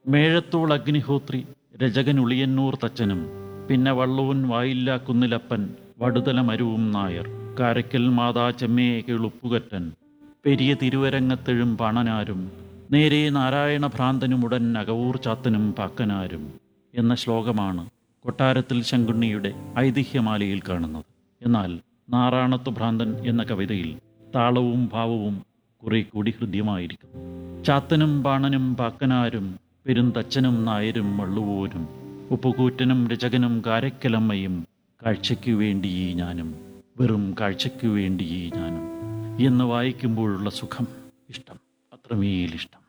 മേഴത്തോൾ അഗ്നിഹോത്രി രജകൻ ഉളിയന്നൂർ തച്ചനും പിന്നെ വള്ളൂൻ വായില്ല കുന്നിലപ്പൻ വടുതല മരുവും നായർ കാരക്കൽ മാതാ ചെമ്മയെ കിളുപ്പുകറ്റൻ പെരിയ തിരുവരങ്ങത്തെഴും പണനാരും നേരെ നാരായണ ഭ്രാന്തനുമുടൻ അകവൂർ ചാത്തനും പാക്കനാരും എന്ന ശ്ലോകമാണ് കൊട്ടാരത്തിൽ ശങ്കുണ്ണിയുടെ ഐതിഹ്യമാലയിൽ കാണുന്നത് എന്നാൽ നാറാണത്തു ഭ്രാന്തൻ എന്ന കവിതയിൽ താളവും ഭാവവും കുറെ കൂടി ഹൃദ്യമായിരിക്കും ചാത്തനും ബാണനും പാക്കനാരും പെരുന്തച്ചനും നായരും വള്ളുവോരും ഉപ്പുകൂറ്റനും രചകനും കാരക്കലമ്മയും കാഴ്ചയ്ക്കു വേണ്ടി ഈ ഞാനും വെറും കാഴ്ചയ്ക്കു വേണ്ടി ഈ ഞാനും എന്ന് വായിക്കുമ്പോഴുള്ള സുഖം ഇഷ്ടം അത്രമേലിഷ്ടം